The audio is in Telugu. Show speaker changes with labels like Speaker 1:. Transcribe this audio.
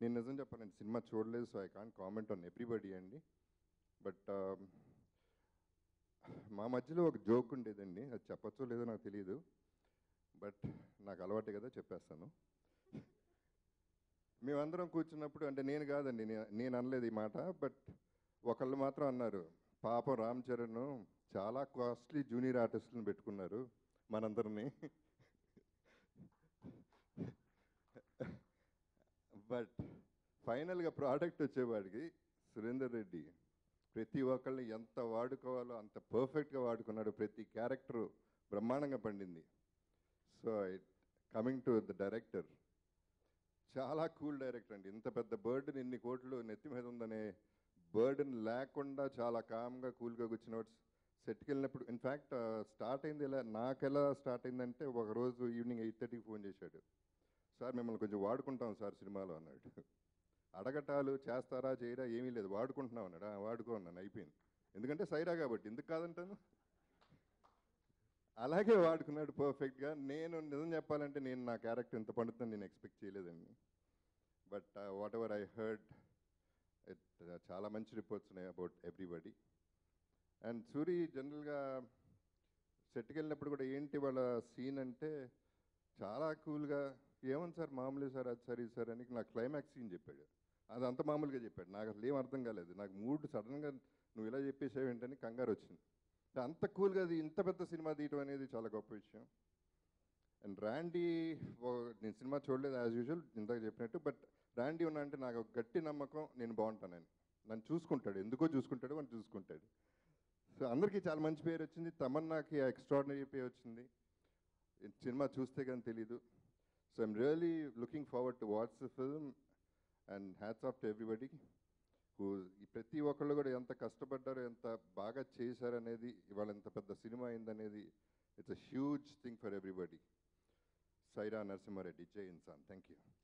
Speaker 1: నేను నిజం చెప్పాలండి సినిమా చూడలేదు so I can't comment on everybody అండి బట్ మా మధ్యలో ఒక జోక్ ఉండేదండి అది చెప్పచ్చో లేదో నాకు తెలియదు బట్ నాకు అలవాటే కదా చెప్పేస్తాను మేమందరం కూర్చున్నప్పుడు అంటే నేను కాదండి నే- నేను అనలేదు ఈ మాట బట్ ఒకళ్ళు మాత్రం అన్నారు పాపం రామ్ చరణ్ చాలా కాస్ట్లీ జూనియర్ ఆర్టిస్టులను పెట్టుకున్నారు మనందరినీ బట్ ఫైనల్గా ప్రోడక్ట్ వచ్చేవాడికి సురేందర్ రెడ్డి ప్రతి ఒక్కళ్ళని ఎంత వాడుకోవాలో అంత పర్ఫెక్ట్గా వాడుకున్నాడు ప్రతి క్యారెక్టర్ బ్రహ్మాండంగా పండింది so coming to the director చాలా కూల్ డైరెక్టర్ అండి ఇంత పెద్ద బర్డ్ని ఇన్ని కోట్లు నెత్తి మీద ఉందనే బర్డ్ని లేకుండా చాలా కామ్గా కూల్గా కూర్చున్నవాడు సెట్కి వెళ్ళినప్పుడు ఇన్ఫ్యాక్ట్ స్టార్ట్ అయింది ఎలా నాకు ఎలా స్టార్ట్ అయిందంటే ఒక రోజు ఈవినింగ్ ఎయిట్ థర్టీకి ఫోన్ చేశాడు సార్ మిమ్మల్ని కొంచెం వాడుకుంటాం సార్ సినిమాలో అన్నాడు అడగటాలు చేస్తారా చేయరా ఏమీ లేదు వాడుకుంటున్నాం అన్నాడు "ఆ, వాడుకో అన్నాను అయిపోయింది ఎందుకంటే సైరా కాబట్టి ఎందుకు కాదంటాను అలాగే వాడుకున్నాడు పర్ఫెక్ట్గా నేను నిజం చెప్పాలంటే నేను నా క్యారెక్టర్ ఎంత పండుతుందని నేను ఎక్స్పెక్ట్ చేయలేదండి but whatever I heard it చాలా మంచి రిపోర్ట్స్ ఉన్నాయి అబౌట్ ఎవ్రీబడి అండ్ సూరి జనరల్గా సెట్కి వెళ్ళినప్పుడు కూడా ఏంటి వాళ్ళ సీన్ అంటే చాలా కూల్గా ఏమని సార్ మామూలే సార్ అది సార్ ఇది సార్ అని నాకు క్లైమాక్స్ సీన్ చెప్పాడు అది అంత మామూలుగా చెప్పాడు నాకు అసలు ఏం అర్థం కాలేదు నాకు మూడ్ సడన్గా నువ్వు ఇలా చెప్పేసావు ఏంటని కంగారు వచ్చింది అంటే అంత కూల్గా అది ఇంత పెద్ద సినిమా తీయటం అనేది చాలా గొప్ప విషయం అండ్ ర్యాండీ ఓ- నేను సినిమా చూడలేదు యాజ్ యూజువల్ ఇందాక చెప్పినట్టు బట్ ర్యాండీ ఉన్నా అంటే నాకు ఒక గట్టి నమ్మకం నేను బాగుంటానని నన్ను చూసుకుంటాడు ఎందుకో చూసుకుంటాడు మనం చూసుకుంటాడు సో అందరికీ చాలా మంచి పేరు వచ్చింది తమన్నాకి ఎక్స్ట్రాడినరీ పేరు వచ్చింది ఈ సినిమా చూస్తే కానీ తెలీదు so I'm really looking forward to what's film and hats off to everybody who ఈ ప్రతి ఒక్కళ్ళు కూడా ఎంత కష్టపడ్డారో ఎంత బాగా చేశారు అనేది ఇవాళ ఎంత పెద్ద సినిమా అయిందనేది it's a huge thing for everybody Sye Raa Narasimha Reddy జై ఇన్సాన్ థ్యాంక్ యూ